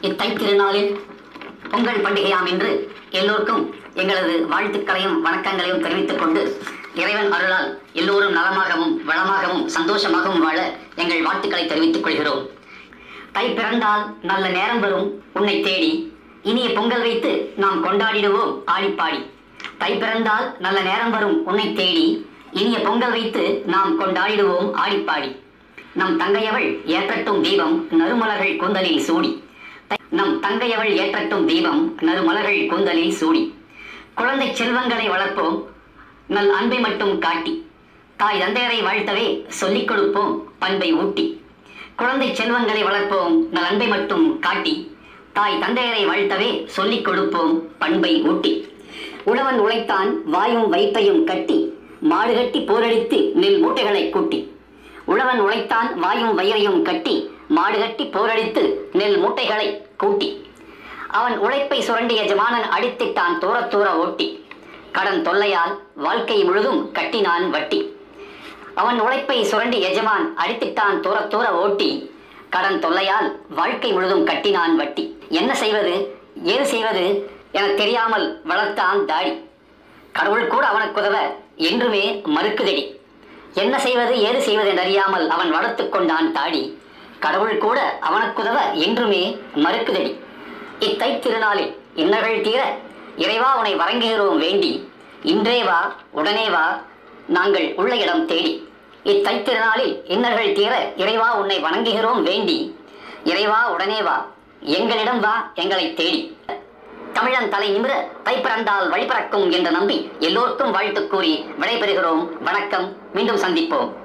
இத்தை திருநாளில் பொங்கல் பண்டிகையாம் என்று எல்லோருக்கும் எங்களது வாழ்த்துக்களையும் வணக்கங்களையும் தெரிவித்துக் கொண்டு இறைவன் அருளால் எல்லோரும் நலமாகவும் வளமாகவும் சந்தோஷமாகவும் வாழ எங்கள் வாழ்த்துக்களை தெரிவித்துக் கொள்கிறோம் தை பிறந்தால் நல்ல நேரம் வரும் உன்னை தேடி இனிய பொங்கல் வைத்து நாம் கொண்டாடிடுவோம் ஆடிப்பாடி தை பிறந்தால் நல்ல நேரம் வரும் உன்னை தேடி இனிய பொங்கல் வைத்து நாம் கொண்டாடிடுவோம் ஆடிப்பாடி நம் தங்கையவள் ஏற்றட்டும் தீபம் நறுமலர்கள் கூந்தலில் சூடி நம் தங்கையவள் ஏற்றட்டும் தீபம் நறுமலர்கள் கூந்தலில் சூடி குழந்தை செல்வங்களை வளர்ப்போம் நல் அன்பை மட்டும் காட்டி தாய் தந்தையரை வாழ்த்தவே சொல்லிக் கொடுப்போம் பண்பை ஊட்டி குழந்தை செல்வங்களை வளர்ப்போம் நல் அன்பை மட்டும் காட்டி தாய் தந்தையரை வாழ்த்தவே சொல்லிக் கொடுப்போம் பண்பை ஊட்டி உழவன் உழைத்தான் வாயும் வைப்பையும் கட்டி மாடு கட்டி போரடித்து நெல் மூட்டைகளை கூட்டி உழவன் உழைத்தான் வாயும் வயிறையும் கட்டி மாடு கட்டி போரடித்து நெல் மூட்டைகளை கூட்டி அவன் உழைப்பை சுரண்டிய ஜமானன் அடித்திட்டான் தூர தூர ஓட்டி கடன் தொல்லையால் வாழ்க்கை முழுதும் கட்டினான் வட்டி அவன் உழைப்பை சுரண்டி எஜமான் அடித்திட்டான் தூர தூர ஓட்டி கடன் தொல்லையால் வாழ்க்கை முழுதும் கட்டினான் வட்டி என்ன செய்வது ஏது செய்வது என தெரியாமல் வளர்த்தான் தாடி கடவுள் கூட அவனுக்கு உதவ என்றுமே மறுக்குதடி என்ன செய்வது ஏது செய்வது என்றறியாமல் அவன் வளர்த்துக் கொண்டான் தாடி கடவுள் கூட அவனுக்குதவ என்றுமே மறுக்குதடி இத்தை திருநாளில் இன்னர்கள் தீர இறைவா உனை வணங்குகிறோம் வேண்டி இன்றே வா உடனே வா நாங்கள் உள்ள இடம் தேடி இத்தை திருநாளில் இன்னர்கள் தீர இறைவா உன்னை வணங்குகிறோம் வேண்டி இறைவா உடனே வா எங்களிடம் வா எங்களை தேடி தமிழன் தலை நிமிர தை பிறந்தால் வழி பிறக்கும் என்று நம்பி எல்லோருக்கும் வாழ்த்து கூறி விடைபெறுகிறோம் வணக்கம் மீண்டும் சந்திப்போம்